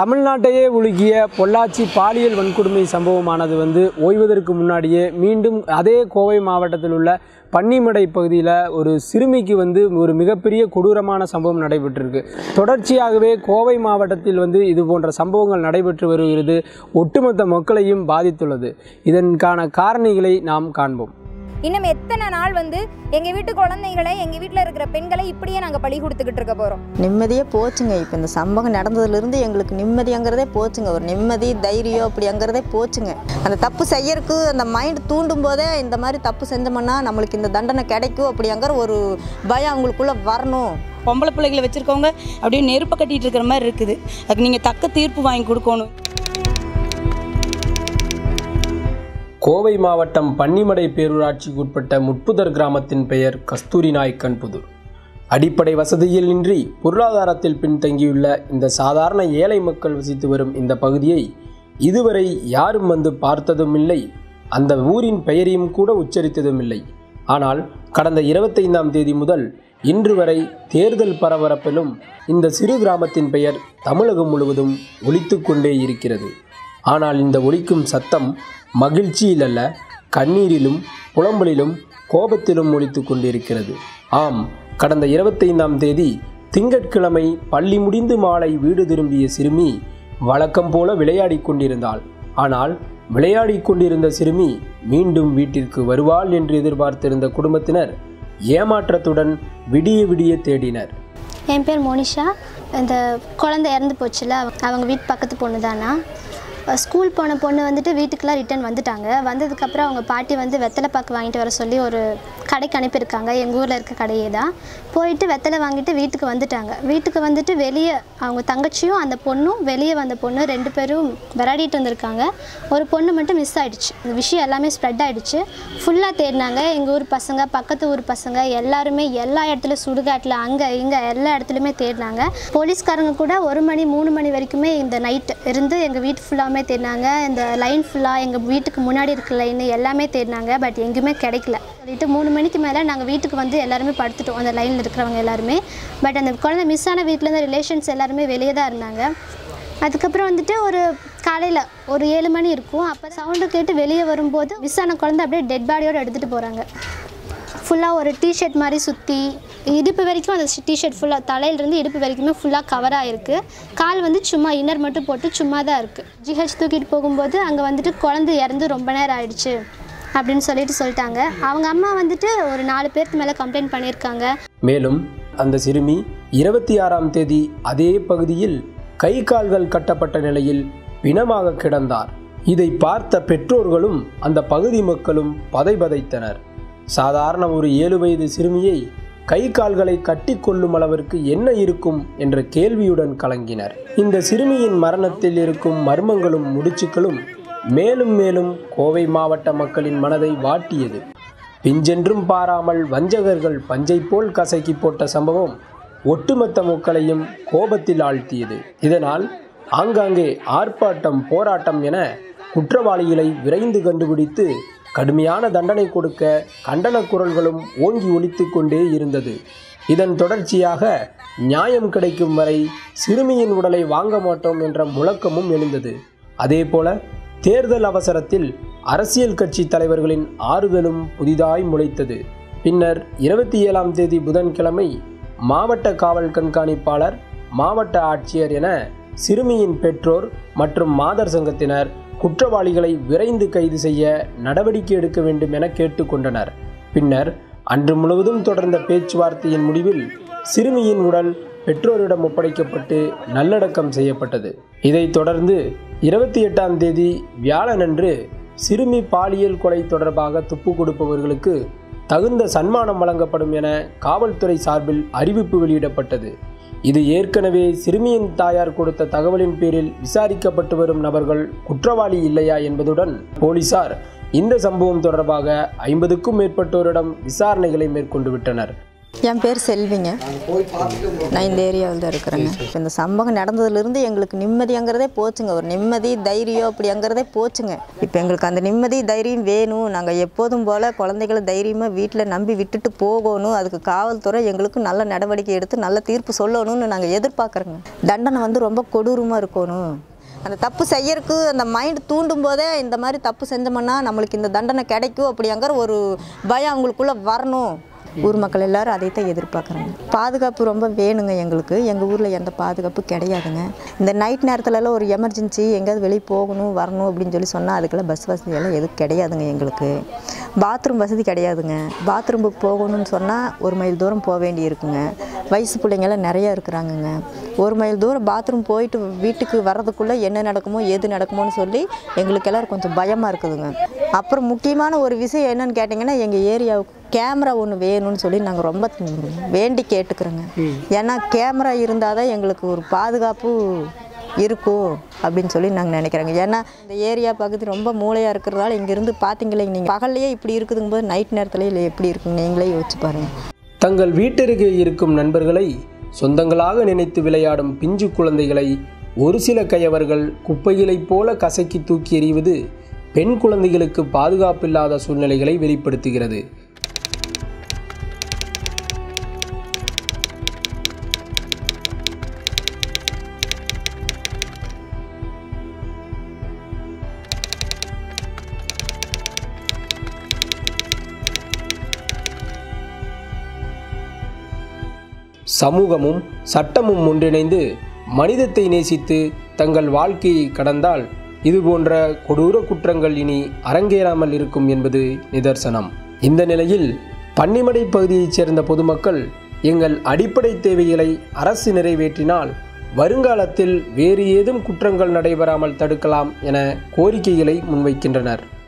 தமிழ்நாட்டையே உலுக்கிய பொள்ளாச்சி பாலியல் வன்கொடுமை சம்பவமானது வந்து ஓய்வதற்கு முன்னாடியே மீண்டும் அதே கோவை மாவட்டத்தில் உள்ள பன்னிமடை பகுதியில் ஒரு சிறுமிக்கு வந்து ஒரு மிகப்பெரிய கொடூரமான சம்பவம் நடைபெற்றிருக்கு தொடர்ச்சியாகவே கோவை மாவட்டத்தில் வந்து இது போன்ற சம்பவங்கள் நடைபெற்று வருகிறது ஒட்டுமொத்த மக்களையும் பாதித்துள்ளது இதற்கான காரணிகளை நாம் காண்போம் இன்னும் எத்தனை நாள் வந்து எங்க வீட்டு குழந்தைகளை எங்க வீட்டில் இருக்கிற பெண்களை இப்படியே நாங்க பழி கொடுத்துக்கிட்டு இருக்க போறோம் நிம்மதியே போச்சுங்க இப்போ இந்த சம்பவம் நடந்ததுலேருந்து எங்களுக்கு நிம்மதிங்கிறதே போச்சுங்க ஒரு நிம்மதி தைரியம் அப்படிங்கிறதே போச்சுங்க அந்த தப்பு செய்யறதுக்கு அந்த மைண்ட் தூண்டும் போதே இந்த மாதிரி தப்பு செஞ்சோம்னா நம்மளுக்கு இந்த தண்டனை கிடைக்கும் அப்படிங்கிற ஒரு பயம் அவங்களுக்குள்ள வரணும் பொம்பளை பிள்ளைகளை வச்சுருக்கவங்க அப்படியே நெருப்பை கட்டிட்டு இருக்கிற மாதிரி இருக்குது அதுக்கு நீங்கள் தக்க தீர்ப்பு வாங்கி கொடுக்கணும் கோவை மாவட்டம் பன்னிமடை பேரூராட்சிக்கு உட்பட்ட முட்புதர் கிராமத்தின் பெயர் கஸ்தூரி நாய்க்கன்புதூர் அடிப்படை வசதியில் இன்றி பொருளாதாரத்தில் பின்தங்கியுள்ள இந்த சாதாரண ஏழை மக்கள் வசித்து வரும் இந்த பகுதியை இதுவரை யாரும் வந்து பார்த்ததும் இல்லை அந்த ஊரின் பெயரையும் கூட உச்சரித்ததும் இல்லை ஆனால் கடந்த இருபத்தைந்தாம் தேதி முதல் இன்று வரை தேர்தல் பரபரப்பிலும் இந்த சிறு கிராமத்தின் பெயர் தமிழகம் முழுவதும் ஒலித்து கொண்டே இருக்கிறது ஆனால் இந்த ஒலிக்கும் சத்தம் மகிழ்ச்சியில் அல்ல கண்ணீரிலும் புலம்பலிலும் கோபத்திலும் ஒலித்து கொண்டிருக்கிறது ஆம் கடந்த இருபத்தைந்தாம் தேதி திங்கட்கிழமை பள்ளி முடிந்து மாலை வீடு திரும்பிய சிறுமி வழக்கம் போல விளையாடிக் கொண்டிருந்தாள் ஆனால் விளையாடிக் கொண்டிருந்த சிறுமி மீண்டும் வீட்டிற்கு வருவாள் என்று எதிர்பார்த்திருந்த குடும்பத்தினர் ஏமாற்றத்துடன் விடிய விடிய தேடினர் என் பேர் மோனிஷா இந்த குழந்தை இறந்து போச்சுல அவங்க வீட்டு பக்கத்து பொண்ணு தானா ஸ்கூல் போன பொண்ணு வந்துட்டு வீட்டுக்கெலாம் ரிட்டர்ன் வந்துட்டாங்க வந்ததுக்கப்புறம் அவங்க பாட்டி வந்து வெத்தலை பாக்கு வாங்கிட்டு வர சொல்லி ஒரு கடைக்கு அனுப்பியிருக்காங்க எங்கள் ஊரில் இருக்க கடையே தான் போயிட்டு வெத்தலை வாங்கிட்டு வீட்டுக்கு வந்துட்டாங்க வீட்டுக்கு வந்துட்டு வெளியே அவங்க தங்கச்சியும் அந்த பொண்ணும் வெளியே வந்த பொண்ணு ரெண்டு பேரும் விளையாடிட்டு வந்திருக்காங்க ஒரு பொண்ணு மட்டும் மிஸ் ஆயிடுச்சு இந்த விஷயம் எல்லாமே ஸ்ப்ரெட் ஆயிடுச்சு ஃபுல்லாக தேடினாங்க எங்கள் ஊர் பசங்க பக்கத்து ஊர் பசங்க எல்லாருமே எல்லா இடத்துலையும் சுடுகாட்டில் அங்கே இங்கே எல்லா இடத்துலையுமே தேடினாங்க போலீஸ்காரங்க கூட ஒரு மணி மூணு மணி வரைக்குமே இந்த நைட் இருந்து எங்கள் வீட்டு ஃபுல்லாமே தேடினாங்க இந்த லைன் ஃபுல்லாக எங்கள் வீட்டுக்கு முன்னாடி இருக்க லைன் எல்லாமே தேடினாங்க பட் எங்கேயுமே கிடைக்கல சொல்லிட்டு மூணு மணிக்கு மேலே நாங்கள் வீட்டுக்கு வந்து எல்லாருமே படுத்துட்டோம் அந்த லைனில் இருக்கிறவங்க எல்லாருமே பட் அந்த குழந்தை மிஸ் ஆன வீட்டில் இருந்த ரிலேஷன்ஸ் எல்லாருமே வெளியே தான் இருந்தாங்க அதுக்கப்புறம் வந்துட்டு ஒரு காலையில் ஒரு ஏழு மணி இருக்கும் அப்போ சவுண்டு கேட்டு வெளியே வரும்போது மிஸ் ஆன குழந்தை அப்படியே டெட் பாடியோடு எடுத்துகிட்டு போகிறாங்க ஃபுல்லாக ஒரு டிஷர்ட் மாதிரி சுற்றி இடுப்பு வரைக்கும் அந்த டிஷர்ட் ஃபுல்லாக தலையிலேருந்து இடுப்பு வரைக்குமே ஃபுல்லாக கவர் ஆகிருக்கு கால் வந்து சும்மா இன்னர் மட்டும் போட்டு சும்மா தான் இருக்குது ஜிஹெச் தூக்கிட்டு போகும்போது அங்கே வந்துட்டு குழந்தை இறந்து ரொம்ப நேரம் ஆயிடுச்சு அப்படின்னு சொல்லிட்டு சொல்லிட்டாங்க அவங்க அம்மா வந்துட்டு ஒரு நாலு பேருக்கு மேலே கம்ப்ளைண்ட் பண்ணியிருக்காங்க மேலும் அந்த சிறுமி இருபத்தி ஆறாம் தேதி அதே பகுதியில் கை கால்கள் கட்டப்பட்ட நிலையில் பிணமாக கிடந்தார் இதை பார்த்த பெற்றோர்களும் அந்த பகுதி மக்களும் பதைபதைத்தனர் சாதாரண ஒரு ஏழு வயது சிறுமியை கை கால்களை கட்டி கொள்ளும் அளவிற்கு என்ன இருக்கும் என்ற கேள்வியுடன் கலங்கினர் இந்த சிறுமியின் மரணத்தில் இருக்கும் மர்மங்களும் முடிச்சுக்களும் மேலும் மேலும் கோவை மாவட்ட மக்களின் மனதை வாட்டியது பிஞ்சென்றும் பாராமல் வஞ்சகர்கள் பஞ்சை போல் கசக்கி போட்ட சம்பவம் ஒட்டுமொத்த மக்களையும் கோபத்தில் ஆழ்த்தியது இதனால் ஆங்காங்கே ஆர்ப்பாட்டம் போராட்டம் என குற்றவாளிகளை விரைந்து கண்டுபிடித்து கடுமையான தண்டனை கொடுக்க கண்டன குரல்களும் ஓங்கி ஒலித்து கொண்டே இருந்தது இதன் தொடர்ச்சியாக நியாயம் கிடைக்கும் வரை சிறுமியின் உடலை வாங்க மாட்டோம் என்ற முழக்கமும் எழுந்தது அதேபோல தேர்தல் அவசரத்தில் அரசியல் கட்சி தலைவர்களின் ஆறுதலும் புதிதாய் முளைத்தது பின்னர் இருபத்தி ஏழாம் தேதி புதன்கிழமை மாவட்ட காவல் கண்காணிப்பாளர் மாவட்ட ஆட்சியர் என சிறுமியின் பெற்றோர் மற்றும் மாதர் சங்கத்தினர் குற்றவாளிகளை விரைந்து கைது செய்ய நடவடிக்கை எடுக்க வேண்டும் என கேட்டுக்கொண்டனர் பின்னர் அன்று முழுவதும் தொடர்ந்த பேச்சுவார்த்தையின் முடிவில் சிறுமியின் உடல் பெற்றோரிடம் ஒப்படைக்கப்பட்டு நல்லடக்கம் செய்யப்பட்டது இதைத் தொடர்ந்து இருபத்தி எட்டாம் தேதி வியாழனன்று சிறுமி பாலியல் கொலை தொடர்பாக துப்பு கொடுப்பவர்களுக்கு தகுந்த சன்மானம் வழங்கப்படும் என காவல்துறை சார்பில் அறிவிப்பு வெளியிடப்பட்டது இது ஏற்கனவே சிறுமியின் தாயார் கொடுத்த தகவலின் பேரில் விசாரிக்கப்பட்டு வரும் நபர்கள் குற்றவாளி இல்லையா என்பதுடன் போலீசார் இந்த சம்பவம் தொடர்பாக ஐம்பதுக்கும் மேற்பட்டோரிடம் விசாரணைகளை மேற்கொண்டு விட்டனர் என் பேர் செல்விங்க நான் இந்த ஏரியாவில் தான் இருக்கிறேங்க இப்போ இந்த சம்பவம் நடந்ததுலேருந்து எங்களுக்கு நிம்மதிங்கிறதே போச்சுங்க ஒரு நிம்மதி தைரியம் அப்படிங்கிறதே போச்சுங்க இப்போ எங்களுக்கு அந்த நிம்மதி தைரியம் வேணும் நாங்கள் எப்போதும் போல் குழந்தைகளை தைரியமாக வீட்டில் நம்பி விட்டுட்டு போகணும் அதுக்கு காவல்துறை எங்களுக்கு நல்ல நடவடிக்கை எடுத்து நல்ல தீர்ப்பு சொல்லணும்னு நாங்கள் எதிர்பார்க்குறோங்க தண்டனை வந்து ரொம்ப கொடூரமாக இருக்கணும் அந்த தப்பு செய்யறதுக்கு அந்த மைண்ட் தூண்டும் போதே இந்த மாதிரி தப்பு செஞ்சோம்னா நம்மளுக்கு இந்த தண்டனை கிடைக்கும் அப்படிங்கிற ஒரு பயம் அவங்களுக்குள்ளே வரணும் ஊர் மக்கள் எல்லாரும் அதை தான் எதிர்பார்க்குறாங்க பாதுகாப்பு ரொம்ப வேணுங்க எங்களுக்கு எங்கள் ஊரில் எந்த பாதுகாப்பு கிடையாதுங்க இந்த நைட் நேரத்துலலாம் ஒரு எமர்ஜென்சி எங்கேயாவது வெளியே போகணும் வரணும் அப்படின்னு சொல்லி சொன்னால் அதுக்கெல்லாம் பஸ் வசதி எல்லாம் எதுவும் கிடையாதுங்க எங்களுக்கு பாத்ரூம் வசதி கிடையாதுங்க பாத்ரூமுக்கு போகணும்னு சொன்னால் ஒரு மைல் தூரம் போக வேண்டி இருக்குங்க வயசு பிள்ளைங்கெல்லாம் நிறையா இருக்கிறாங்கங்க ஒரு மைல் தூரம் பாத்ரூம் போயிட்டு வீட்டுக்கு வர்றதுக்குள்ளே என்ன நடக்குமோ எது நடக்குமோன்னு சொல்லி எங்களுக்கு எல்லாரும் கொஞ்சம் பயமாக இருக்குதுங்க அப்புறம் முக்கியமான ஒரு விஷயம் என்னன்னு கேட்டிங்கன்னா எங்கள் ஏரியாவுக்கு கேமரா ஒன்று வேணும்னு சொல்லி நாங்கள் ரொம்ப வேண்டி கேட்டுக்கிறோங்க ஏன்னா கேமரா இருந்தால் தான் எங்களுக்கு ஒரு பாதுகாப்பு இருக்கும் அப்படின்னு சொல்லி நாங்கள் நினைக்கிறோங்க ஏன்னா இந்த ஏரியா பகுதி ரொம்ப மூளையாக இருக்கிறதால இங்கேருந்து பார்த்தீங்களே நீங்கள் பகல்லையே இப்படி இருக்குதுங்கும்போது நைட் நேரத்துலேயே எப்படி இருக்குங்க நீங்களே யோசிச்சு பாருங்கள் தங்கள் வீட்டருகே இருக்கும் நண்பர்களை சொந்தங்களாக நினைத்து விளையாடும் பிஞ்சு குழந்தைகளை ஒரு சில கயவர்கள் குப்பைகளைப் போல கசக்கி தூக்கி எறிவது பெண் குழந்தைகளுக்கு பாதுகாப்பில்லாத சூழ்நிலைகளை வெளிப்படுத்துகிறது சமூகமும் சட்டமும் ஒன்றிணைந்து மனிதத்தை நேசித்து தங்கள் வாழ்க்கையை கடந்தால் இதுபோன்ற கொடூர குற்றங்கள் இனி அரங்கேறாமல் இருக்கும் என்பது நிதர்சனம் இந்த நிலையில் பன்னிமடை பகுதியைச் சேர்ந்த பொதுமக்கள் எங்கள் அடிப்படை தேவைகளை அரசு நிறைவேற்றினால் வருங்காலத்தில் வேறு ஏதும் குற்றங்கள் நடைபெறாமல் தடுக்கலாம் என கோரிக்கைகளை முன்வைக்கின்றனர்